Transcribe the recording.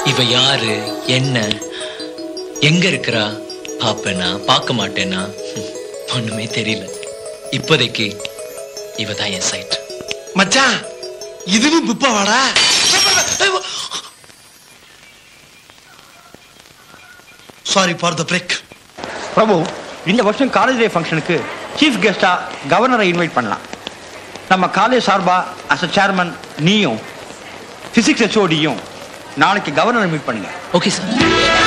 இவ யாரு என்ன எங்க இருக்கிறா பாப்பேனா பார்க்க மாட்டேனா ஹம், ஒண்ணுமே தெரியல இப்போதைக்கு இவ தான் என் சைட் மச்சான் இதுவும் பிப்பாவாடா sorry for the break Prabhu இந்த வருஷம் காலேஜ் டே ஃபங்க்ஷனுக்கு சீஃப் கெஸ்டா கவர்னரை இன்வைட் பண்ணலாம் நம்ம காலேஜ் சார்பா அஸ் அ சேர்மன் நீயும் பிசிக்ஸ் ஹெச்ஓடியும் நாளைக்கு கவர்னரை மீட் பண்ணுங்க ஓகே சார்